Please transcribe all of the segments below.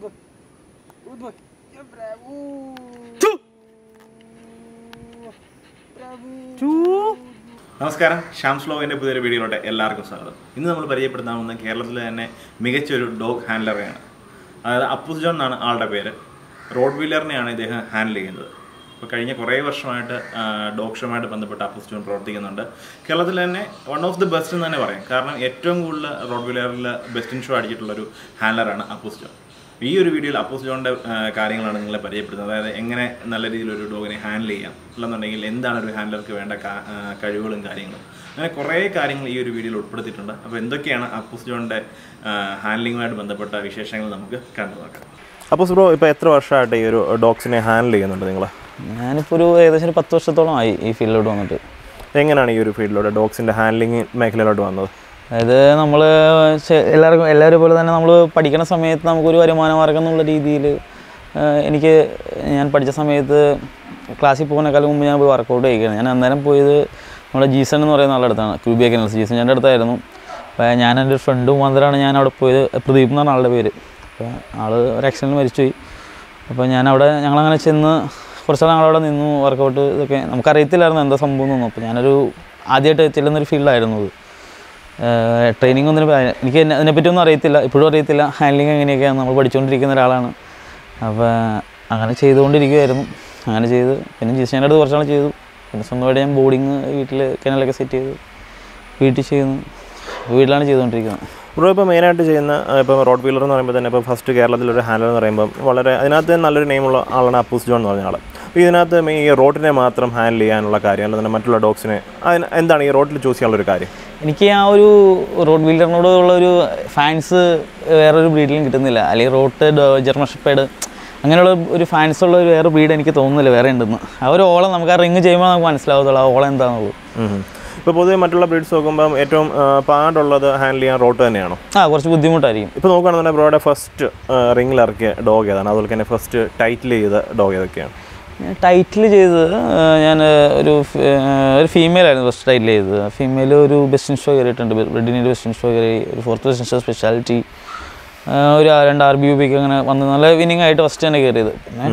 boy. Good boy. Yeah, bravo. Bravo. നമസ്കാരം ഷാംസ് ലോവിൻ്റെ പുതിയൊരു വീഡിയോയിലോട്ട് എല്ലാവർക്കും സ്വാഗതം ഇന്ന് നമ്മൾ പരിചയപ്പെടുത്താൻ പോകുന്ന കേരളത്തിലെ തന്നെ മികച്ചൊരു ഡോഗ് ഹാൻഡലറെയാണ് അതായത് അപ്പുസ് ജോൺ എന്നാണ് ആളുടെ പേര് റോഡ് വീലറിനെയാണ് ഇദ്ദേഹം ഹാൻഡിൽ ചെയ്യുന്നത് അപ്പോൾ കഴിഞ്ഞ കുറേ വർഷമായിട്ട് ഡോഗ് ഷോയുമായിട്ട് ബന്ധപ്പെട്ട് അപ്പുസ് ജോൺ പ്രവർത്തിക്കുന്നുണ്ട് കേരളത്തിൽ തന്നെ വൺ ഓഫ് ദി ബെസ്റ്റ് എന്ന് തന്നെ പറയാം കാരണം ഏറ്റവും കൂടുതൽ റോഡ് വീലറിൽ ബെസ്റ്റ് ഇൻ ഷോ അടിച്ചിട്ടുള്ളൊരു ഹാൻഡലറാണ് അപ്പുസ് ജോൺ ഈ ഒരു വീഡിയോയിൽ അപ്പോസ് ജോണിൻ്റെ കാര്യങ്ങളാണ് നിങ്ങളെ പരിചയപ്പെടുത്തുന്നത് അതായത് എങ്ങനെ നല്ല രീതിയിൽ ഒരു ഡോഗിനെ ഹാൻഡിൽ ചെയ്യാം അല്ലെന്നുണ്ടെങ്കിൽ എന്താണ് ഒരു ഹാൻഡലർക്ക് വേണ്ട കാ- ആ, കഴിവുകളും കാര്യങ്ങളും അങ്ങനെ കുറേ കാര്യങ്ങൾ ഈ ഒരു വീഡിയോയിൽ ഉൾപ്പെടുത്തിയിട്ടുണ്ട് അപ്പോൾ എന്തൊക്കെയാണ് അപ്പോസ് ജോണിൻ്റെ ഹാൻഡലിങ്ങുമായിട്ട് ബന്ധപ്പെട്ട വിശേഷങ്ങൾ നമുക്ക് കണ്ടു നോക്കാം അപ്പോസ് ബ്രോ ഇപ്പോൾ എത്ര വർഷമായിട്ട് ഈ ഒരു ഡോഗ്സിനെ ഹാൻഡിൽ ചെയ്യുന്നുണ്ട് നിങ്ങൾ ഞാനിപ്പോൾ ഒരു ഏകദേശം ഒരു പത്ത് വർഷത്തോളം ആയി ഈ ഫീൽഡിലോട്ട് വന്നിട്ട് എങ്ങനെയാണ് ഈ ഒരു ഫീൽഡിലോട്ട് ഡോഗ്സിൻ്റെ ഹാൻഡലിംഗ് മേഖലയിലോട്ട് വന്നത് അതായത് നമ്മൾ എല്ലാവർക്കും എല്ലാവരും പോലെ തന്നെ നമ്മൾ പഠിക്കുന്ന സമയത്ത് നമുക്കൊരു വരുമാന മാർഗം എന്നുള്ള രീതിയിൽ എനിക്ക് ഞാൻ പഠിച്ച സമയത്ത് ക്ലാസ്സിൽ പോകുന്നേക്കാളും മുമ്പ് ഞാൻ പോയി വർക്കൗട്ട് കഴിക്കുകയാണ് ഞാൻ അന്നേരം പോയത് നമ്മുടെ ജീസൺ എന്ന് പറയുന്ന ആളുടെ അടുത്താണ് ക്യൂബിയ കെനൽസ് ജീസൺ എൻ്റെ അടുത്തായിരുന്നു അപ്പോൾ ഞാൻ എൻ്റെ ഒരു ഫ്രണ്ട് മുഖാന്തരമാണ് ഞാൻ അവിടെ പോയത് പ്രദീപ് എന്ന് പറഞ്ഞ ആളുടെ പേര് അപ്പോൾ ആൾ ഒരു ആക്സിഡൻറ്റിൽ മരിച്ചുപോയി അപ്പോൾ ഞാനവിടെ ഞങ്ങളങ്ങനെ ചെന്ന് കുറച്ച് നാൾ അവിടെ നിന്നു വർക്കൗട്ട് ഇതൊക്കെ നമുക്കറിയത്തില്ലായിരുന്നു എന്താ സംഭവം എന്നൊന്നും അപ്പോൾ ഞാനൊരു ആദ്യമായിട്ട് ചെല്ലുന്നൊരു ഫീൽഡായിരുന്നു അത് ട്രെയിനിങ് ഒന്നും ഇപ്പ- എനിക്ക് എന്നെ- അതിനെപ്പറ്റി ഒന്നും അറിയത്തില്ല ഇപ്പോഴും അറിയത്തില്ല ഹാൻഡ്ലിങ് എങ്ങനെയൊക്കെയാണ് നമ്മൾ പഠിച്ചുകൊണ്ടിരിക്കുന്ന ഒരാളാണ് അപ്പോൾ അങ്ങനെ ചെയ്തുകൊണ്ടിരിക്കുമായിരുന്നു അങ്ങനെ ചെയ്ത് പിന്നെ ജിസ്റ്റാൻ്റെ അടുത്ത് കുറച്ച് നാൾ ചെയ്തു പിന്നെ സ്വന്തമായിട്ട് ഞാൻ ബോർഡിങ് വീട്ടിൽ കിണലൊക്കെ സെറ്റ് ചെയ്തു വീട്ടിൽ ചെയ്യുന്നു വീട്ടിലാണ് ചെയ്തുകൊണ്ടിരിക്കുന്നത് ബ്രോ ഇപ്പോൾ മെയിനായിട്ട് ചെയ്യുന്ന ആ, ഇപ്പോൾ റോഡ് വീലർ എന്ന് പറയുമ്പോൾ തന്നെ ഇപ്പോൾ ഫസ്റ്റ് കേരളത്തിലൊരു ഹാൻഡലർ എന്ന് പറയുമ്പോൾ വളരെ അതിനകത്ത് തന്നെ നല്ലൊരു നെയിമുള്ള ആളാണ് അപ്പൂസ് ജോൺ എന്ന് പറഞ്ഞ ആൾ അപ്പോൾ ഇതിനകത്ത് ഈ റോഡിനെ മാത്രം ഹാൻഡിൽ ചെയ്യാനുള്ള കാര്യം അല്ലാതെ തന്നെ മറ്റുള്ള ഡോഗ്സിനെ അതിന് എന്താണ് ഈ റോഡിൽ ചൂസ് ചെയ്യാനുള്ള ഒരു കാര്യം എനിക്ക് ആ ഒരു റോഡ് വീലറിനോട് ഉള്ള ഒരു ഫാൻസ് വേറൊരു ബ്രീഡിലും കിട്ടുന്നില്ല അല്ലെങ്കിൽ റോട്ട് ജർമ്മൻ ഷെപ്പേഡ് അങ്ങനെയുള്ള ഒരു ഫാൻസ് ഉള്ള ഒരു വേറെ ബ്രീഡ് എനിക്ക് തോന്നുന്നില്ല വേറെ ഉണ്ടെന്ന് ആ ഒരു ഓളം നമുക്ക് ആ റിങ് ചെയ്യുമ്പോൾ നമുക്ക് മനസ്സിലാവത്തുള്ളൂ ആ ഓളം എന്താണെന്നുള്ളത് ഇപ്പോൾ പൊതുവെ മറ്റുള്ള ബ്രീഡ്സ് നോക്കുമ്പോൾ ഏറ്റവും ആ, പാടുള്ളത് ഹാൻഡിൽ ചെയ്യാൻ റോട്ട് തന്നെയാണോ ആ കുറച്ച് ബുദ്ധിമുട്ടായിരിക്കും ഇപ്പോൾ നോക്കുകയാണെന്നുണ്ടെങ്കിൽ ബ്രോയുടെ ഫസ്റ്റ് റിങ്ങിൽ ഇറക്കിയ ഡോഗ് ഏതാണ് അതുപോലെ തന്നെ ഫസ്റ്റ് ടൈറ്റിൽ ചെയ്ത ഡോഗ് ഏതൊക്കെയാണ് ടൈറ്റിൽ ചെയ്തത് ഞാൻ ഒരു ഫ്- ഒരു ഫീമെയിൽ ആയിരുന്നു ഫസ്റ്റ് ടൈറ്റിൽ ചെയ്തത് ഫീമെയിൽ ഒരു ബെസ്റ്റ് ഷോ കയറിയിട്ടുണ്ട് ബ്രെഡിനൊരു ബെസ്റ്റ് ഷോ കയറി ഒരു ഫോർത്ത് ബെസ്റ്റ് ഷോ സ്പെഷ്യാലിറ്റി ഒരു ആ- രണ്ട് ആർ ബി യു പിക്ക് അങ്ങനെ വന്ന് നല്ല വിന്നിങ് ആയിട്ട് ഫസ്റ്റ് തന്നെ കയറിയത് പിന്നെ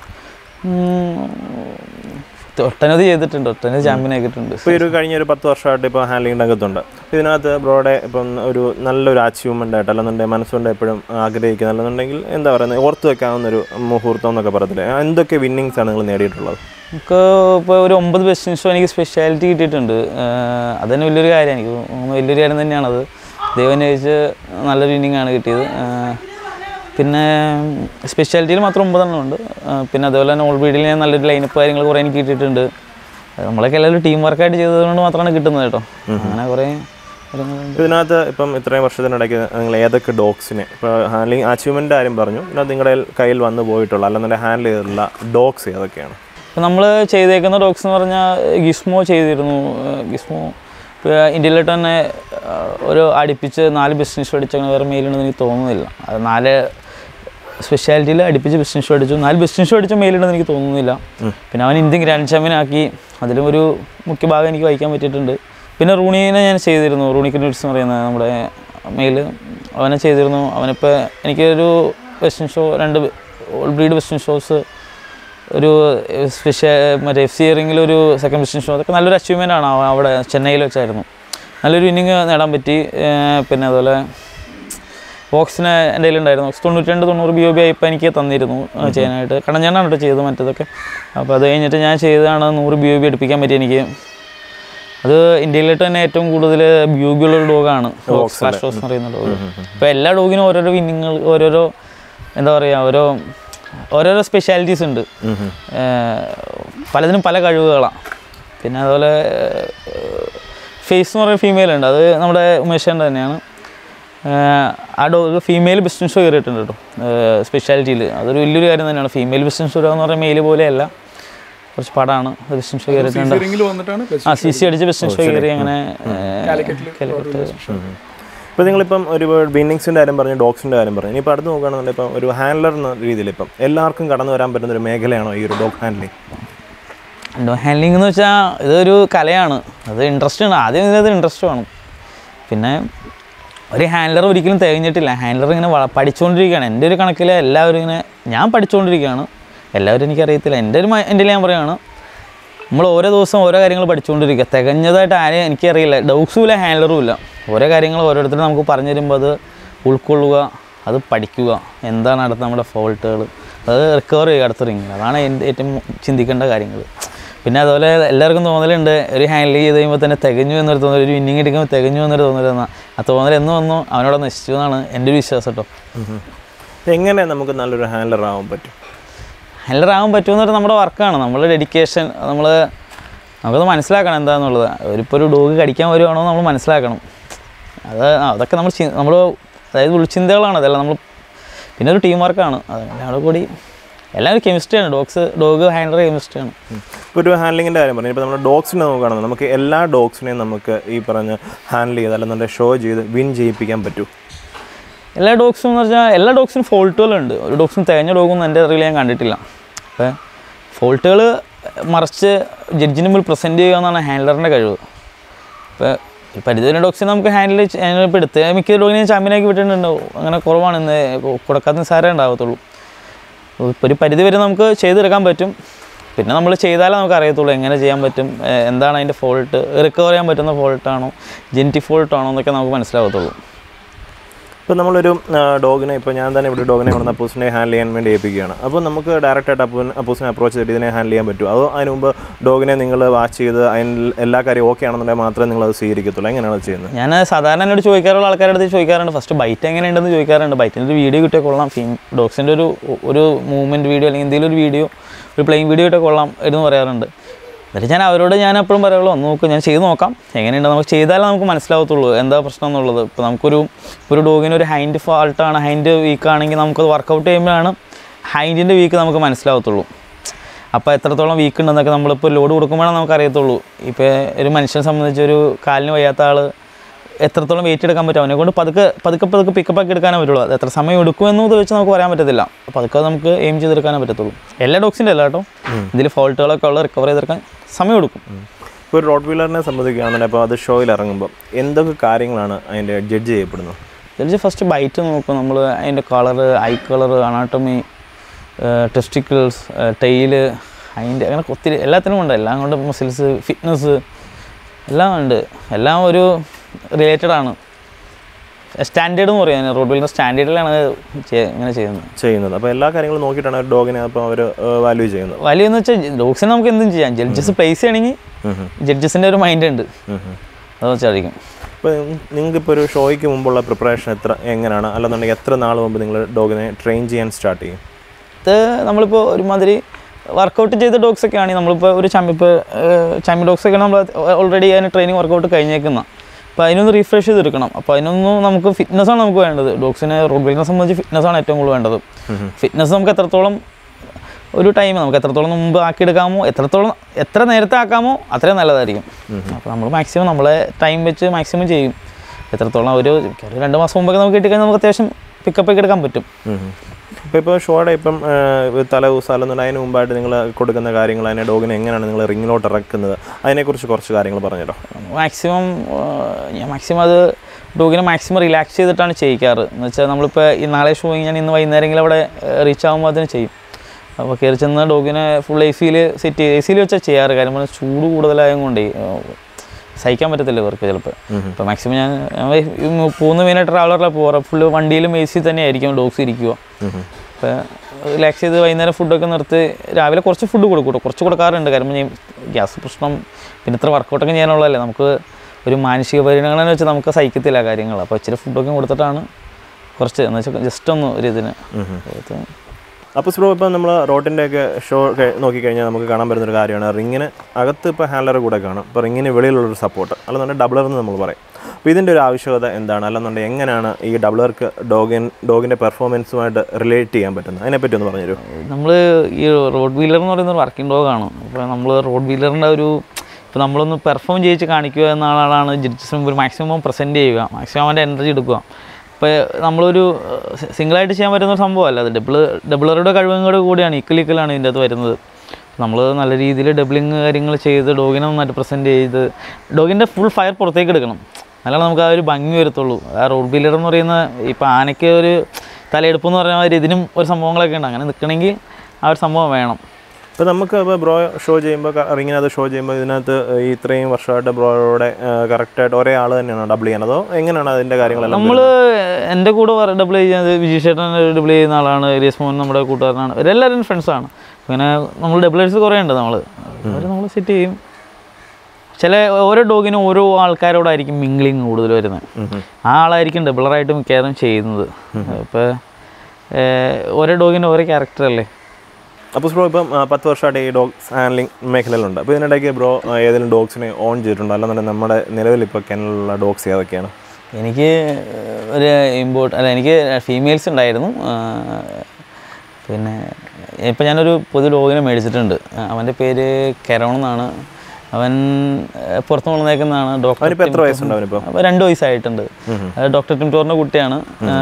ഉം, ഒട്ടനവധി ചെയ്തിട്ടുണ്ട് ഒട്ടനവധി ചാമ്പ്യൻ ആക്കിയിട്ടുണ്ട് ഇപ്പോൾ ഈ ഒരു കഴിഞ്ഞ ഒരു പത്ത് വർഷമായിട്ട് ഇപ്പോൾ ഹാൻഡ്ലിംഗ് രംഗത്തുണ്ട് ഇതിനകത്ത് ബ്രോയുടെ ഇപ്പം ഒരു നല്ലൊരു അച്ചീവ്മെൻ്റ് ആയിട്ട് അല്ലെന്നുണ്ടെങ്കിൽ മനസ്സുകൊണ്ട് എപ്പോഴും ആഗ്രഹിക്കുന്ന അല്ലെന്നുണ്ടെങ്കിൽ എന്താ പറയുന്നത് ഓർത്ത് വെക്കാവുന്ന ഒരു മുഹൂർത്തം എന്നൊക്കെ പറയത്തില്ലേ എന്തൊക്കെ വിന്നിങ്സ് ആണ് നിങ്ങൾ നേടിയിട്ടുള്ളത് നമുക്ക് ഇപ്പോൾ ഒരു ഒമ്പത് ബെസ്റ്റ് ഷോ എനിക്ക് സ്പെഷ്യാലിറ്റി കിട്ടിയിട്ടുണ്ട് ആഹ് അതന്നെ വലിയൊരു കാര്യം എനിക്ക് തോന്നുന്നു വലിയൊരു കാര്യം തന്നെയാണത് ദൈവം ചോദിച്ച് നല്ലൊരു വിന്നിങ് ആണ് കിട്ടിയത് ആഹ് പിന്നെ സ്പെഷ്യാലിറ്റിയിൽ മാത്രം ഒമ്പതെണ്ണം ഉണ്ട് ആഹ് പിന്നെ അതുപോലെ തന്നെ ഓൾ ബീഡിൽ ഞാൻ നല്ലൊരു ലൈനപ്പ് കാര്യങ്ങൾ കുറേ എനിക്ക് കിട്ടിയിട്ടുണ്ട് അത് നമ്മളൊക്കെ എല്ലാവരും ടീം വർക്കായിട്ട് ചെയ്തതുകൊണ്ട് മാത്രമാണ് കിട്ടുന്നത് കേട്ടോ അങ്ങനെ കുറേ കാര്യങ്ങളുണ്ട് ഇതിനകത്ത് ഇപ്പം ഇത്രയും വർഷത്തിനിടയ്ക്ക് നിങ്ങൾ ഏതൊക്കെ ഡോഗ്സിനെ ഇപ്പോൾ ഹാൻഡ്ലിംഗ് അച്ചീവ്മെൻ്റ് കാര്യം പറഞ്ഞു പിന്നെ നിങ്ങളുടെ കയ്യിൽ വന്ന് പോയിട്ടുള്ള അല്ലെന്നുണ്ടെങ്കിൽ ഹാൻഡിൽ ചെയ്തിട്ടുള്ള ഡോഗ്സ് ഏതൊക്കെയാണ് ഇപ്പം നമ്മൾ ചെയ്തേക്കുന്ന ഡോഗ്സ് എന്ന് പറഞ്ഞാൽ ഗിസ്മോ ചെയ്തിരുന്നു ഏഹ് ഗിസ്മോ ഇപ്പോൾ ഇന്ത്യയിലോട്ട് തന്നെ ഏഹ് ഒരു അടുപ്പിച്ച് നാല് ബിസിനസ് അടിച്ച് അങ്ങനെ വേറെ മെയിലുണ്ടെന്ന് എനിക്ക് തോന്നുന്നില്ല അത് നാല് സ്പെഷ്യാലിറ്റിയിൽ അടുപ്പിച്ച് ബിസിനസ് അടിച്ചു നാല് ബിസിനസ് അടിച്ച മെയിലുണ്ടെന്ന് എനിക്ക് തോന്നുന്നില്ല പിന്നെ അവൻ ഇന്ത്യൻ ഗ്രാൻഡ് ചാമ്പ്യൻ ആക്കി അതിലും ഒരു മുഖ്യ ഭാഗം എനിക്ക് വഹിക്കാൻ പറ്റിയിട്ടുണ്ട് പിന്നെ റൂണീനെ ഞാൻ ചെയ്തിരുന്നു റൂണിക്ക് ന്യൂട്സ് എന്ന് പറയുന്ന നമ്മുടെ മെയിൽ അവനെ ചെയ്തിരുന്നു അവനിപ്പോൾ എനിക്കൊരു വെസ്റ്റേൺ ഷോ രണ്ട് ഓൾ ബ്രീഡ് വെസ്റ്റേൺ ഷോസ് ഒരു സ്പെഷ്യൽ മറ്റേ എഫ് സി ഇയറിംഗിൽ ഒരു സെക്കൻഡ് പൊസിഷൻ ഷോ അതൊക്കെ നല്ലൊരു അച്ചീവ്മെൻ്റ് ആണ് അവ- അവിടെ ചെന്നൈയിൽ വെച്ചായിരുന്നു നല്ലൊരു ഇന്നിങ് നേടാൻ പറ്റി ഏർ പിന്നെ അതുപോലെ ബോക്സിന് എൻ്റെ കയ്യിലുണ്ടായിരുന്നു ബോക്സ് തൊണ്ണൂറ്റി രണ്ട് തൊണ്ണൂറ് ബി ഒ ബി ആയിപ്പോൾ എനിക്ക് തന്നിരുന്നു ഏർ ചെയ്യാനായിട്ട് കാരണം ഞാനാണ് കേട്ടോ ചെയ്തത് മറ്റേതൊക്കെ അപ്പോൾ അത് കഴിഞ്ഞിട്ട് ഞാൻ ചെയ്തതാണ് നൂറ് ബി ഒ ബി അടുപ്പിക്കാൻ പറ്റി എനിക്ക് അത് ഇന്ത്യയിലോട്ട് തന്നെ ഏറ്റവും കൂടുതൽ ബ്യൂബി ഉള്ള ഒരു ഡോഗാണ് ബോക്സ് ഫ്ലാഷ് ഡോഗ്സ് എന്ന് പറയുന്ന ഡോഗ് ഇപ്പോൾ എല്ലാ ഡോഗിനും ഓരോരോ വിന്നിങ്ങൾ ഓരോരോ എന്താ പറയുക ഓരോ ഓരോരോ സ്പെഷ്യാലിറ്റീസ് ഉണ്ട് ഏഹ് പലതിനും പല കഴിവുകളാണ് പിന്നെ അതുപോലെ ഫേസ് എന്ന് പറയുന്ന ഫീമെയിൽ ഉണ്ട് അത് നമ്മുടെ ഉമേഷേൻ്റെ തന്നെയാണ് ഏഹ് ആ ഡോഗ് ഫീമെയിൽ ബിസിനസ് ഷോ കയറിയിട്ടുണ്ട് കേട്ടോ സ്പെഷ്യാലിറ്റിയിൽ അതൊരു വലിയൊരു കാര്യം തന്നെയാണ് ഫീമെയിൽ ബിസിനസ് ഷോ എന്ന് പറയുന്ന മെയിൽ പോലെയല്ല കുറച്ച് പാടാണ് ബിസിനസ് ഷോ കയറിയിട്ടുണ്ട് റിംഗിൽ വന്നിട്ടാണ് ആ സി സി അടിച്ച് ബിസിനസ് ഷോ കയറി അങ്ങനെ കാലിക്കറ്റിൽ കാലിക്കറ്റ് ഇപ്പോൾ നിങ്ങളിപ്പം ഒരു വിന്നിങ്സിൻ്റെ കാര്യം പറഞ്ഞു ഡോഗ്സിൻ്റെ കാര്യം പറഞ്ഞു ഇനിയിപ്പോൾ അടുത്ത് നോക്കുകയാണെന്നുണ്ടെങ്കിൽ ഇപ്പം ഒരു ഹാൻഡലർ എന്ന രീതിയിൽ ഇപ്പം എല്ലാവർക്കും കടന്നു വരാൻ പറ്റുന്ന ഒരു മേഖലയാണോ ഈ ഒരു ഡോഗ് ഹാൻഡ്ലിംഗ് ഡോ ഹാൻഡ്ലിംഗ് എന്ന് വെച്ചാൽ ഇതൊരു കലയാണ് അത് ഇൻട്രസ്റ്റ് ആണ് ആദ്യം ഇതിനകത്ത് ഇൻട്രസ്റ്റ് വേണം പിന്നെ ഒരു ഹാൻഡലർ ഒരിക്കലും തികഞ്ഞിട്ടില്ല ഹാൻഡലർ ഇങ്ങനെ വള- പഠിച്ചുകൊണ്ടിരിക്കുകയാണ് എൻ്റെ ഒരു കണക്കിൽ എല്ലാവരും ഇങ്ങനെ ഞാൻ പഠിച്ചുകൊണ്ടിരിക്കുകയാണ് എല്ലാവരും എനിക്കറിയത്തില്ല എൻ്റെ ഒരു എൻ്റെ ഞാൻ പറയുകയാണ് നമ്മൾ ഓരോ ദിവസം ഓരോ കാര്യങ്ങൾ പഠിച്ചുകൊണ്ടിരിക്കുക തികഞ്ഞതായിട്ട് ആരെയും എനിക്കറിയില്ല ഡൗട്ട്സും ഇല്ല ഹാൻഡലറും ഇല്ല ഓരോ കാര്യങ്ങൾ ഓരോരുത്തരും നമുക്ക് പറഞ്ഞു തരുമ്പോൾ അത് ഉൾക്കൊള്ളുക അത് പഠിക്കുക എന്താണ് അടുത്ത നമ്മുടെ ഫോൾട്ടുകൾ അത് റിക്കവർ ചെയ്യുക അടുത്ത റിങ്ങിൽ അതാണ് എൻ്റെ ഏറ്റവും ചിന്തിക്കേണ്ട കാര്യങ്ങൾ പിന്നെ അതുപോലെ എല്ലാവർക്കും തോന്നലുണ്ട് ഒരു ഹാൻഡിൽ ചെയ്ത് കഴിയുമ്പോൾ തന്നെ തികഞ്ഞു എന്നൊരു തോന്നൽ ഒരു ഇന്നിങ് എടുക്കുമ്പോൾ തികഞ്ഞു എന്നൊരു തോന്നലെന്നാ ആ തോന്നൽ എന്ന് വന്നു അവനോട് നശിച്ചു എന്നാണ് എൻ്റെ ഒരു വിശ്വാസം കേട്ടോ എങ്ങനെ നമുക്ക് നല്ലൊരു ഹാൻഡലർ ആവാൻ പറ്റും ഹാൻഡലർ ആകാൻ പറ്റുമെന്ന് പറഞ്ഞാൽ നമ്മുടെ വർക്കാണ് നമ്മുടെ ഡെഡിക്കേഷൻ നമ്മൾ നമുക്കത് മനസ്സിലാക്കണം എന്താണെന്നുള്ളത് ഒരിപ്പോൾ ഒരു ഡോഗ് കടിക്കാൻ വരുവാണോ നമ്മൾ മനസ്സിലാക്കണം അത് അതൊക്കെ നമ്മൾ നമ്മൾ അതായത് ഉൾച്ചിന്തകളാണ് അതെല്ലാം നമ്മൾ പിന്നെ ഒരു ടീം വർക്കാണ് അതെല്ലാം കൂടി എല്ലാം ഒരു കെമിസ്ട്രിയാണ് ഡോഗ്സ് ഡോഗ് ഹാൻഡലർ കെമിസ്ട്രിയാണ് ഇപ്പോൾ ഒരു ഹാൻഡ്ലിങ്ങിൻ്റെ കാര്യം പറഞ്ഞു ഇപ്പോൾ നമ്മൾ ഡോഗ്സിനെ നോക്കുകയാണെങ്കിൽ നമുക്ക് എല്ലാ ഡോഗ്സിനെയും നമുക്ക് ഈ പറഞ്ഞ ഹാൻഡിൽ ചെയ്ത് അല്ലെന്നുണ്ടെങ്കിൽ ഷോ ചെയ്ത് വിൻ ചെയ്യിപ്പിക്കാൻ പറ്റൂ എല്ലാ ഡോഗ്സും എന്ന് പറഞ്ഞാൽ എല്ലാ ഡോഗ്സിനും ഫോൾട്ടുകളുണ്ട് ഒരു ഡോഗ്സിനും തികഞ്ഞ ഡോഗൊന്നും എൻ്റെ അറിവിൽ ഞാൻ കണ്ടിട്ടില്ല അപ്പോൾ ഫോൾട്ടുകൾ മറിച്ച് ജഡ്ജിന് മുമ്പിൽ പ്രസൻറ്റ് ചെയ്യുക എന്നാണ് ഹാൻഡലറിൻ്റെ കഴിവ് ഇപ്പോൾ ഈ പരിധിവരെ ഡോഗ്സിനെ നമുക്ക് ഹാൻഡിൽ ഇപ്പോൾ എടുത്ത് മിക്ക ഡോഗിനെയും ചാമ്പ്യനാക്കി വിട്ടിട്ടുണ്ടാവും അങ്ങനെ കുറവാണ് ഇന്ന് കൊടുക്കാത്ത നിസ്സാരേ ഉണ്ടാകത്തുള്ളൂ ഇപ്പോൾ ഒരു പരിധി വരെ നമുക്ക് ചെയ്തെടുക്കാൻ പറ്റും പിന്നെ നമ്മൾ ചെയ്താലേ നമുക്ക് അറിയത്തുള്ളൂ എങ്ങനെ ചെയ്യാൻ പറ്റും ഏഹ് എന്താണ് അതിൻ്റെ ഫോൾട്ട് റിക്കവർ ചെയ്യാൻ പറ്റുന്ന ഫോൾട്ടാണോ ജെനറ്റിക് ഫോൾട്ടാണോ എന്നൊക്കെ നമുക്ക് മനസ്സിലാകത്തുള്ളൂ ഇപ്പോൾ നമ്മളൊരു ഡോഗിനെ ഇപ്പോൾ ഞാൻ തന്നെ ഇവിടെ ഡോഗിനെ കൊണ്ട് അപ്പൂസിനെ ഹാൻഡിൽ ചെയ്യാൻ വേണ്ടി ഏൽപ്പിക്കുകയാണ് അപ്പോൾ നമുക്ക് ഡയറക്റ്റായിട്ട് അപ്പൂ അപ്പൂസിനെ അപ്രോച്ച് ചെയ്തിട്ട് ഇതിനെ ഹാൻഡിൽ ചെയ്യാൻ പറ്റുമോ അതോ അതിന് മുമ്പ് ഡോഗിനെ നിങ്ങൾ വാച്ച് ചെയ്ത് അതിന് എല്ലാ കാര്യം ഓക്കെ ആണെന്നുണ്ടെങ്കിൽ മാത്രമേ നിങ്ങൾ അത് സ്വീകരിക്കത്തുള്ളൂ എങ്ങനെയാണ് അത് ചെയ്യുന്നത് ഞാൻ സാധാരണ എന്നോട് ചോദിക്കാറുള്ള ആൾക്കാരുടെ അടുത്ത് ചോദിക്കാറുണ്ട് ഫസ്റ്റ് ബൈറ്റ് എങ്ങനെയുണ്ടെന്ന് ചോദിക്കാറുണ്ട് ബൈറ്റിൻ്റെ ഒരു വീഡിയോ കിട്ടിയാൽ കൊള്ളാം ഫീം ഡോഗ്സിൻ്റെ ഒരു ഒരു മൂവ്മെൻറ്റ് വീഡിയോ അല്ലെങ്കിൽ എന്തെങ്കിലും ഒരു വീഡിയോ ഒരു പ്ലെയിൻ വീഡിയോ കിട്ടിയാൽ കൊള്ളാം എന്ന് പറയാറുണ്ട് എന്നിട്ട് ഞാൻ അവരോട് ഞാൻ എപ്പോഴും പറയുള്ളൂ ഒന്ന് നോക്ക് ഞാൻ ചെയ്ത് നോക്കാം എങ്ങനെയുണ്ട് നമുക്ക് ചെയ്താലേ നമുക്ക് മനസ്സിലാവത്തുള്ളൂ എന്താ പ്രശ്നം എന്നുള്ളത് ഇപ്പോൾ നമുക്കൊരു ഒരു ഡോഗിന് ഒരു ഹൈൻഡ് ഫാൾട്ടാണ് ഹൈൻഡ് വീക്ക് ആണെങ്കിൽ നമുക്കത് വർക്കൗട്ട് ചെയ്യുമ്പോഴാണ് ഹൈൻഡിൻ്റെ വീക്ക് നമുക്ക് മനസ്സിലാവത്തുള്ളൂ അപ്പോൾ എത്രത്തോളം വീക്ക് ഉണ്ടെന്നൊക്കെ നമ്മളിപ്പോൾ ലോഡ് കൊടുക്കുമ്പോഴാണ് നമുക്ക് അറിയത്തുള്ളൂ ഇപ്പോൾ ഒരു മനുഷ്യനെ സംബന്ധിച്ച് ഒരു കാലിന് വയ്യാത്ത ആൾ എത്രത്തോളം വെയിറ്റ് എടുക്കാൻ പറ്റും അവനെ കൊണ്ട് പതുക്കെ പതുക്കെ പതുക്കെ പിക്കപ്പ് ആക്കി എടുക്കാനേ പറ്റുള്ളൂ അത് എത്ര സമയം എടുക്കുമെന്ന് ചോദിച്ചാൽ നമുക്ക് പറയാൻ പറ്റത്തില്ല പതുക്കെ നമുക്ക് എയിം ചെയ്തെടുക്കാനേ പറ്റത്തുള്ളൂ എല്ലാ ഡോഗ്സിൻ്റെ അല്ല കേട്ടോ ഇതിൽ ഫോൾട്ടുകളൊക്കെ ഉള്ള റിക്കവർ ചെയ്തെടുക്കാൻ സമയം എടുക്കും ഇപ്പോൾ ഒരു റോഡ് വീലറിനെ സംബന്ധിക്കുകയാണെന്നുണ്ടെങ്കിൽ അപ്പോൾ അത് ഷോയിൽ ഇറങ്ങുമ്പോൾ എന്തൊക്കെ കാര്യങ്ങളാണ് അതിൻ്റെ ജഡ്ജ് ചെയ്യപ്പെടുന്നത് ജസ്റ്റ് ഫസ്റ്റ് ബൈറ്റ് നോക്കും നമ്മൾ അതിൻ്റെ colour eye colour anatomy testicles tail അതിൻ്റെ അങ്ങനെ ഒത്തിരി എല്ലാത്തിനും ഉണ്ട് എല്ലാം കൊണ്ട് മസിൽസ് ഫിറ്റ്നസ് എല്ലാം ഉണ്ട് എല്ലാം ഒരു റിലേറ്റഡ് ആണ് സ്റ്റാൻഡേർഡ് എന്ന് പറയുന്നത് റോഡ് വീലിൻ്റെ സ്റ്റാൻഡേർഡിലാണ് ചെയ്യ- ഇങ്ങനെ ചെയ്യുന്നത് ചെയ്യുന്നത് അപ്പോൾ എല്ലാ കാര്യങ്ങളും നോക്കിയിട്ടാണ് ഒരു ഡോഗിനെ അപ്പോൾ അവർ വാല്യൂ ചെയ്യുന്നത് വലിയ എന്ന് വെച്ചാൽ ഡോഗ്സിനെ നമുക്ക് എന്തും ചെയ്യാം ജഡ്ജസ് പ്ലേസ് ചെയ്യണമെങ്കിൽ ഉം ഉം. ജഡ്ജസിൻ്റെ ഒരു മൈൻഡ് ഉണ്ട് ഉം ഉം. അത് വെച്ചായിരിക്കും ഇപ്പോൾ നിങ്ങൾക്കിപ്പോൾ ഒരു ഷോയ്ക്ക് മുമ്പുള്ള പ്രിപ്പറേഷൻ എത്ര എങ്ങനെയാണ് അല്ലെന്നുണ്ടെങ്കിൽ എത്ര നാൾ മുമ്പ് നിങ്ങൾ ഡോഗിനെ ട്രെയിൻ ചെയ്യാൻ സ്റ്റാർട്ട് ചെയ്യും ഇത് നമ്മളിപ്പോൾ ഒരുമാതിരി വർക്കൗട്ട് ചെയ്ത ഡോഗ്സ് ഒക്കെ ആണെങ്കിൽ നമ്മളിപ്പോൾ ഒരു ചമ്മി ഇപ്പോൾ ചമ്മി ഡോഗ്സ് ഒക്കെ നമ്മൾ ഓൾറെഡി അതിന് ട്രെയിനിങ് വർക്കൗട്ട് കഴിഞ്ഞേക്കുന്ന അപ്പോൾ അതിനൊന്ന് റീഫ്രഷ് ചെയ്തെടുക്കണം അപ്പോൾ അതിനൊന്നും നമുക്ക് ഫിറ്റ്നസ്സാണ് നമുക്ക് വേണ്ടത് ഡോഗ്സിനെ റോഡ് ബൈക്കിനെ സംബന്ധിച്ച് ഫിറ്റ്നസ്സാണ് ഏറ്റവും കൂടുതൽ വേണ്ടത് ഫിറ്റ്നസ് നമുക്ക് എത്രത്തോളം ഒരു ടൈം നമുക്ക് എത്രത്തോളം മുമ്പ് ആക്കിയെടുക്കാമോ എത്രത്തോളം എത്ര നേരത്തെ ആക്കാമോ അത്രയും നല്ലതായിരിക്കും അപ്പോൾ നമ്മൾ മാക്സിമം നമ്മളെ ടൈം വെച്ച് മാക്സിമം ചെയ്യും എത്രത്തോളം ഒരു ഒരു രണ്ട് മാസം മുമ്പൊക്കെ നമുക്ക് കിട്ടിക്കഴിഞ്ഞാൽ നമുക്ക് അത്യാവശ്യം പിക്കപ്പ് ഒക്കെ എടുക്കാൻ പറ്റും ഇപ്പോൾ ഇപ്പോൾ ഷോയുടെ ഇപ്പം ഏഹ്, തലേ ദിവസം അല്ലെന്നുണ്ടെങ്കിൽ അതിന് മുമ്പായിട്ട് നിങ്ങൾ കൊടുക്കുന്ന കാര്യങ്ങൾ അതിനെ ഡോഗിനെ എങ്ങനെയാണ് നിങ്ങൾ റിങ്ങിലോട്ട് ഇറക്കുന്നത് അതിനെക്കുറിച്ച് കുറച്ച് കാര്യങ്ങൾ പറഞ്ഞല്ലോ മാക്സിമം ഞാൻ മാക്സിമം അത് ഡോഗിനെ മാക്സിമം റിലാക്സ് ചെയ്തിട്ടാണ് ചെയ്യിക്കാറ് എന്ന് വെച്ചാൽ നമ്മളിപ്പോൾ ഈ നാളെ ഷോ ഞാൻ ഇന്ന് വൈകുന്നേരമെങ്കിലും അവിടെ റീച്ച് ആകുമ്പോൾ അതിന് ചെയ്യും അപ്പോൾ കയറി ചെന്ന് ഡോഗിനെ ഫുൾ എ സിയിൽ സെറ്റ് ചെയ്ത് എ സിയിൽ വെച്ചാൽ ചെയ്യാറ് കാര്യം പറഞ്ഞാൽ ചൂട് കൂടുതലായത് കൊണ്ടേ ഏഹ്, സഹിക്കാൻ പറ്റത്തില്ല ഇവർക്ക് ചിലപ്പോൾ അപ്പോൾ മാക്സിമം ഞാൻ ഞാൻ ഈ മൂന്ന് മെയിനായിട്ട് ട്രാവലറിലാണ് പോകാറ് ഫുള്ള് വണ്ടിയിലും എ സി തന്നെ ആയിരിക്കും ഡോഗ്സ് ഇരിക്കുക അപ്പോൾ റിലാക്സ് ചെയ്ത് വൈകുന്നേരം ഫുഡൊക്കെ നിർത്തി രാവിലെ കുറച്ച് ഫുഡ് കൊടുക്കും കേട്ടോ കുറച്ച് കൊടുക്കാറുണ്ട് കാരണം ഞാൻ ഗ്യാസ് പ്രശ്നം പിന്നെ ഇത്ര വർക്കൗട്ടൊക്കെ ചെയ്യാനുള്ളതല്ലേ നമുക്ക് ഒരു മാനസിക പരിഗണന വെച്ച് നമുക്ക് സഹിക്കത്തില്ല കാര്യങ്ങൾ അപ്പോൾ ഇച്ചിരി ഫുഡൊക്കെ കൊടുത്തിട്ടാണ് കുറച്ച് എന്ന് വെച്ചാൽ ജസ്റ്റ് ഒന്ന് ഒരു ഇതിന് ഇത് അപ്പോൾ സ്പ്രോ ഇപ്പം നമ്മൾ റോഡിൻ്റെയൊക്കെ ഷോ ഒക്കെ നോക്കിക്കഴിഞ്ഞാൽ നമുക്ക് കാണാൻ പറ്റുന്നൊരു കാര്യമാണ് റിങ്ങിന് അകത്ത് ഇപ്പോൾ ഹാൻഡലർ കൂടെ കാണും അപ്പോൾ റിങ്ങിന് വെളിയിലുള്ളൊരു സപ്പോർട്ട് അല്ലെന്നുണ്ടെങ്കിൽ ഡബിളർ എന്ന് നമ്മൾ പറയും അപ്പോൾ ഇതിൻ്റെ ഒരു ആവശ്യകത എന്താണ് അല്ലെന്നുണ്ടെങ്കിൽ എങ്ങനെയാണ് ഈ ഡബിളർക്ക് ഡോഗിൻ ഡോഗിൻ്റെ പെർഫോമൻസുമായിട്ട് റിലേറ്റ് ചെയ്യാൻ പറ്റുന്നത് അതിനെപ്പറ്റി ഒന്ന് പറഞ്ഞു തരുമോ നമ്മൾ ഈ റോഡ് വീലർ എന്ന് പറയുന്ന ഒരു വർക്കിംഗ് ഡോഗാണ് അപ്പോൾ നമ്മൾ റോഡ് വീലറിൻ്റെ ഒരു ഇപ്പോൾ നമ്മളൊന്ന് പെർഫോം ചെയ്യിച്ച് കാണിക്കുക എന്ന ആളാണ് ജഡ്ജസിന് മുമ്പിൽ മാക്സിമം പ്രസൻറ്റ് ചെയ്യുക മാക്സിമം അവൻ്റെ എനർജി എടുക്കുക ഇപ്പോൾ നമ്മളൊരു സിംഗിളായിട്ട് ചെയ്യാൻ പറ്റുന്ന ഒരു സംഭവമല്ല അത് ഡബിൾ ഡബിളറുടെ കഴിവും കൂടെ കൂടിയാണ് ഈക്വൽ ഈക്വലാണ് ഇതിൻ്റെ അകത്ത് വരുന്നത് നമ്മൾ നല്ല രീതിയിൽ ഡബിളിങ് കാര്യങ്ങൾ ചെയ്ത് ഡോഗിനെ നന്നായിട്ട് പ്രസൻറ്റ് ചെയ്ത് ഡോഗിൻ്റെ ഫുൾ ഫയർ പുറത്തേക്ക് എടുക്കണം എന്നാലാണ് നമുക്ക് ആ ഒരു ഭംഗി വരത്തുള്ളൂ ആ റോഡ് ബില്ലർ എന്ന് പറയുന്ന ഇപ്പം ആനയ്ക്ക് ഒരു തലയെടുപ്പ് എന്ന് പറയുന്ന മാതിരി ഇതിനും ഒരു സംഭവങ്ങളൊക്കെ ഉണ്ട് അങ്ങനെ നിൽക്കണമെങ്കിൽ ആ ഒരു സംഭവം വേണം ഇപ്പോൾ നമുക്ക് ഇപ്പോൾ ബ്രോ ഷോ ചെയ്യുമ്പോൾ റിങ്ങിനകത്ത് ഷോ ചെയ്യുമ്പോൾ ഇതിനകത്ത് ഈ ഇത്രയും വർഷമായിട്ട് ബ്രോയുടെ കറക്റ്റായിട്ട് ഒരേ ആൾ തന്നെയാണോ ഡബിൾ ചെയ്യണത് അതോ എങ്ങനെയാണ് അതിൻ്റെ കാര്യങ്ങളെല്ലാം നമ്മൾ എൻ്റെ കൂടെ ഡബിൾ ചെയ്യുന്നത് വിജയ് ചേട്ടൻ ഡബിൾ ചെയ്യുന്ന ആളാണ് എലിയസ് മോഹൻ നമ്മുടെ കൂട്ടുകാരനാണ് ഇവരെല്ലാവരും ഫ്രണ്ട്സാണ് അങ്ങനെ നമ്മൾ ഡബിളേഴ്സ് കുറേ ഉണ്ട് നമ്മൾ അവർ നമ്മൾ സെറ്റ് ചെയ്യും ചില ഓരോ ഡോഗിനും ഓരോ ആൾക്കാരോടായിരിക്കും മിംഗ്ലിങ് കൂടുതൽ വരുന്നത് ആ ആളായിരിക്കും ഡബിളറായിട്ട് മിക്കവാറും ചെയ്യുന്നത് ഇപ്പോൾ ഓരോ ഡോഗിനും ഓരോ ക്യാരക്ടർ അല്ലേ അപ്പോൾ ബ്രോ ഇപ്പം ആ, പത്ത് വർഷമായിട്ട് ഈ ഡോഗ്സ് ഹാൻഡ്ലിംഗ് മേഖലയിലുണ്ട് അപ്പോൾ ഇതിനിടയ്ക്ക് ബ്രോ ആ, ഏതെങ്കിലും ഡോഗ്സിനെ ഓൺ ചെയ്തിട്ടുണ്ടോ അല്ലെന്നുണ്ടെങ്കിൽ നമ്മുടെ നിലവിൽ ഇപ്പോൾ കെനലുള്ള ഡോഗ്സ് ഏതൊക്കെയാണ് എനിക്ക് ഒരു ഇമ്പോർട്ട് അല്ല എനിക്ക് ഫീമെയിൽസ് ഉണ്ടായിരുന്നു ആ, പിന്നെ ഇപ്പം ഞാനൊരു പുതിയ ഡോഗിനെ മേടിച്ചിട്ടുണ്ട് അവൻ്റെ പേര് കെരോൺ എന്നാണ് അവൻ ആ, പുറത്ത് വളർന്നേക്കുന്നതാണ് ഡോക്ടർ അവനിപ്പോൾ എത്ര വയസ്സുണ്ട് അവനിപ്പോൾ അപ്പോൾ രണ്ട് വയസ്സായിട്ടുണ്ട് അത് ഡോക്ടർ ടിംടോറിൻ്റെ കുട്ടിയാണ് ആ,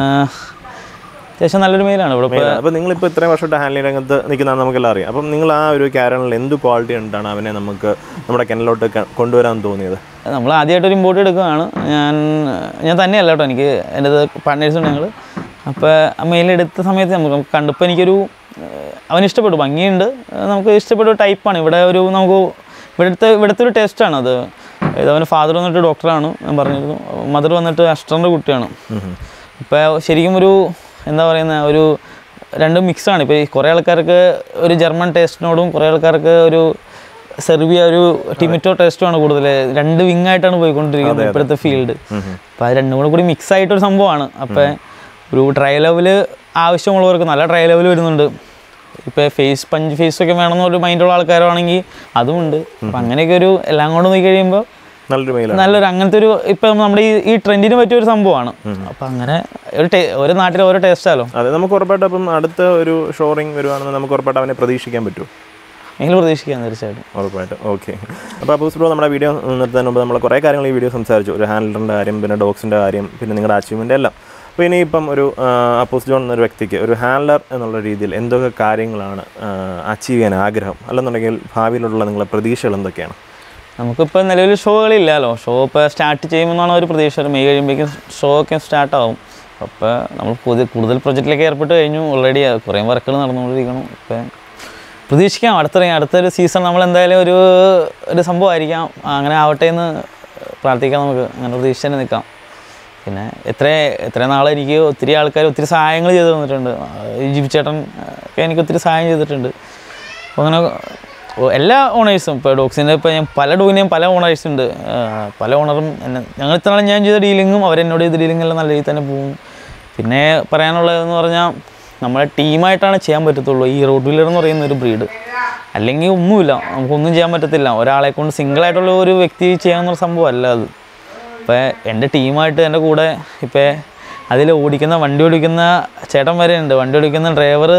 അത്യാവശ്യം നല്ലൊരു മെയിലാണ് ഇവിടെ ഇപ്പോൾ അപ്പോൾ നിങ്ങളിപ്പോൾ ഇത്രയും വർഷമായിട്ട് ഹാൻഡ്ലിംഗ് രംഗത്ത് നിൽക്കുന്നതാണ് നമുക്കെല്ലാം അറിയാം അപ്പം നിങ്ങൾ ആ ഒരു ക്യാരണിൽ എന്ത് ക്വാളിറ്റി ഉണ്ടാണ് അവനെ നമുക്ക് നമ്മുടെ കെനലിലോട്ട് ക- കൊണ്ടുവരാൻ തോന്നിയത് നമ്മൾ ആദ്യമായിട്ടൊരു ഇമ്പോർട്ട് എടുക്കുകയാണ് ഞാൻ ഞാൻ തന്നെയല്ല കേട്ടോ എനിക്ക് എൻ്റെ പാർട്ട്നേഴ്സ് ഉണ്ട് ഞങ്ങൾ അപ്പോൾ ആ മെയിലെടുത്ത സമയത്ത് നമുക്ക് നമുക്ക് കണ്ടപ്പോൾ എനിക്കൊരു ഏഹ്, അവന് ഇഷ്ടപ്പെട്ടു ഭംഗിയുണ്ട് ഏഹ്, നമുക്ക് ഇഷ്ടപ്പെട്ട ഒരു ടൈപ്പാണ് ഇവിടെ ഒരു നമുക്ക് ഇവിടുത്തെ ഇവിടുത്തെ ഒരു ടേസ്റ്റാണ് അത് ഇത് അവൻ്റെ ഫാദർ വന്നിട്ട് ഡോക്ടറാണ് ഞാൻ പറഞ്ഞിരുന്നു മദർ വന്നിട്ട് അസ്റ്ററിൻ്റെ കുട്ടിയാണ് ഇപ്പോൾ ശരിക്കും ഒരു എന്താ പറയുന്ന ഒരു രണ്ടും മിക്സാണ് ഇപ്പോൾ ഈ കുറേ ആൾക്കാർക്ക് ഒരു ജർമ്മൻ ടേസ്റ്റിനോടും കുറേ ആൾക്കാർക്ക് ഒരു സെർബിയ ഒരു ടിമിറ്റോ ടേസ്റ്റുമാണ് കൂടുതൽ രണ്ട് വിങ് ആയിട്ടാണ് പോയിക്കൊണ്ടിരിക്കുന്നത് ഇപ്പോഴത്തെ ഫീൽഡ് അപ്പോൾ അത് രണ്ടും കൂടെ കൂടി മിക്സ് ആയിട്ടൊരു സംഭവമാണ് അപ്പോൾ ഒരു ട്രൈ ലെവല് ആവശ്യമുള്ളവർക്ക് നല്ല ട്രൈ ലെവൽ വരുന്നുണ്ട് ഇപ്പോൾ ഫേസ് പഞ്ച് ഫേസ് ഒക്കെ വേണമെന്നൊരു മൈൻഡുള്ള ആൾക്കാരാണെങ്കിൽ അതുമുണ്ട് അപ്പം അങ്ങനെയൊക്കെ ഒരു എല്ലാം കൊണ്ട് നോക്കി കഴിയുമ്പോൾ നല്ലൊരു മെയിലാണ് നല്ലൊരു അങ്ങനത്തെ ഒരു ഇപ്പം നമ്മുടെ ഈ ഈ ട്രെൻഡിന് പറ്റിയ ഒരു സംഭവമാണ് അപ്പം അങ്ങനെ ഒരു ടേ ഓരോ നാട്ടിൽ ഓരോ ടേസ്റ്റാലോ അതെ നമുക്ക് ഉറപ്പായിട്ടും അപ്പം അടുത്ത ഒരു ഷോറിങ് വരുവാണെന്ന് നമുക്ക് ഉറപ്പായിട്ട് അവനെ പ്രതീക്ഷിക്കാൻ പറ്റുമോ എങ്കിലും പ്രതീക്ഷിക്കാം തീർച്ചയായിട്ടും ഉറപ്പായിട്ടും ഓക്കെ അപ്പോൾ അപ്പൂസ് ബ്രോ നമ്മുടെ വീഡിയോ നിർത്തുന്നതിന് മുമ്പ് നമ്മൾ കുറേ കാര്യങ്ങൾ ഈ വീഡിയോ സംസാരിച്ചു ഒരു ഹാൻഡലറിൻ്റെ കാര്യം പിന്നെ ഡോഗ്സിൻ്റെ കാര്യം പിന്നെ നിങ്ങളുടെ അച്ചീവ്മെൻ്റ് എല്ലാം അപ്പോൾ ഇനിയിപ്പം ഒരു ആ, അപ്പൂസ് ജോൺ എന്നൊരു വ്യക്തിക്ക് ഒരു ഹാൻഡലർ എന്നുള്ള രീതിയിൽ എന്തൊക്കെ കാര്യങ്ങളാണ് അച്ചീവ് ചെയ്യാൻ ആഗ്രഹം അല്ലെന്നുണ്ടെങ്കിൽ ഭാവിയിലുള്ള നിങ്ങളുടെ പ്രതീക്ഷകൾ എന്തൊക്കെയാണ് നമുക്കിപ്പോൾ നിലവിൽ ഷോകളില്ലല്ലോ ഷോ ഇപ്പോൾ സ്റ്റാർട്ട് ചെയ്യുമെന്നാണ് ഒരു പ്രതീക്ഷ ഒരു മെയ് കഴിയുമ്പോഴേക്കും ഷോ ഒക്കെ സ്റ്റാർട്ട് ആവും അപ്പോൾ നമ്മൾ പുതിയ കൂടുതൽ പ്രൊജക്റ്റിലേക്ക് ഏർപ്പെട്ട് കഴിഞ്ഞു ഓൾറെഡി കുറേ വർക്കുകൾ നടന്നുകൊണ്ടിരിക്കണം ഇപ്പം പ്രതീക്ഷിക്കാം അടുത്ത അടുത്തൊരു സീസൺ നമ്മൾ എന്തായാലും ഒരു ഒരു സംഭവമായിരിക്കാം അങ്ങനെ ആവട്ടെ എന്ന് പ്രാർത്ഥിക്കാം നമുക്ക് അങ്ങനെ പ്രതീക്ഷിച്ച് തന്നെ നിൽക്കാം പിന്നെ എത്ര എത്ര നാൾ എനിക്ക് ഒത്തിരി ആൾക്കാർ ഒത്തിരി സഹായങ്ങൾ ചെയ്തു തന്നിട്ടുണ്ട് ജിബിച്ചേട്ടൻ ഒക്കെ എനിക്ക് ഒത്തിരി സഹായം ചെയ്തിട്ടുണ്ട് അപ്പോൾ അങ്ങനെ ഓ, എല്ലാ ഓണേഴ്സും ഇപ്പോൾ ഡോഗ്സിൻ്റെ ഇപ്പോൾ ഞാൻ പല ഡോഗിനെയും പല ഓണേഴ്സ് ഉണ്ട് ആ, പല ഓണറും എന്നെ ഞങ്ങൾ ഇത്ര നാൾ ഞാൻ ചെയ്ത ഡീലിങ്ങും അവരെന്നോട് ചെയ്ത ഡീലിംഗ് എല്ലാം നല്ല രീതിയിൽ തന്നെ പോകും പിന്നെ പറയാനുള്ളതെന്ന് പറഞ്ഞാൽ നമ്മളെ ടീമായിട്ടാണ് ചെയ്യാൻ പറ്റത്തുള്ളൂ ഈ റോഡ് വീലർ എന്ന് പറയുന്ന ഒരു ബ്രീഡ് അല്ലെങ്കിൽ ഒന്നുമില്ല നമുക്കൊന്നും ചെയ്യാൻ പറ്റത്തില്ല ഒരാളെ കൊണ്ട് സിംഗിളായിട്ടുള്ള ഒരു വ്യക്തി ചെയ്യാവുന്ന സംഭവം അല്ല അത് ഇപ്പോൾ എൻ്റെ ടീമായിട്ട് എൻ്റെ കൂടെ ഇപ്പോൾ അതിൽ ഓടിക്കുന്ന വണ്ടി ഓടിക്കുന്ന ചേട്ടൻ വരെ ഉണ്ട് വണ്ടി ഓടിക്കുന്ന ഡ്രൈവർ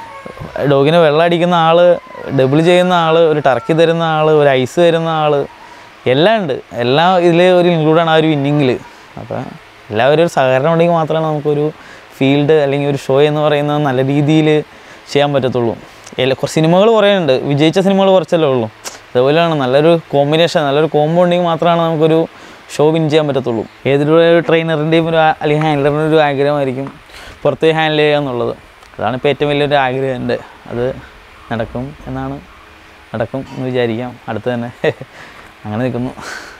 ഡോഗിന് വെള്ളം അടിക്കുന്ന ആൾ ഡബിൾ ചെയ്യുന്ന ആൾ ഒരു ടർക്കി തരുന്ന ആൾ ഒരു ഐസ് തരുന്ന ആൾ എല്ലാം ഉണ്ട് എല്ലാം ഇതിൽ ഒരു ഇൻക്ലൂഡാണ് ആ ഒരു വിന്നിങ്ങിൽ അപ്പോൾ എല്ലാവരും ഒരു സഹകരണം ഉണ്ടെങ്കിൽ മാത്രമേ നമുക്കൊരു ഫീൽഡ് അല്ലെങ്കിൽ ഒരു ഷോ എന്ന് പറയുന്നത് നല്ല രീതിയിൽ ചെയ്യാൻ പറ്റത്തുള്ളൂ എല്ലാ കുറച്ച് സിനിമകൾ കുറേ ഉണ്ട് വിജയിച്ച സിനിമകൾ കുറച്ചല്ലേ ഉള്ളൂ അതുപോലെയാണ് നല്ലൊരു കോമ്പിനേഷൻ നല്ലൊരു കോമ്പോ ഉണ്ടെങ്കിൽ മാത്രമാണ് നമുക്കൊരു ഷോ വിൻ ചെയ്യാൻ പറ്റത്തുള്ളൂ ഏതൊരു ട്രെയിനറിൻ്റെയും ഒരു ആ- അല്ലെങ്കിൽ ഹാൻഡലറിൻ്റെ ഒരു ആഗ്രഹമായിരിക്കും പുറത്ത് ഹാൻഡിൽ ചെയ്യുക എന്നുള്ളത് അതാണ് ഇപ്പോൾ ഏറ്റവും വലിയൊരു ആഗ്രഹം എൻ്റെ അത് നടക്കും എന്നാണ് നടക്കും എന്ന് വിചാരിക്കാം അടുത്ത് തന്നെ അങ്ങനെ നിൽക്കുന്നു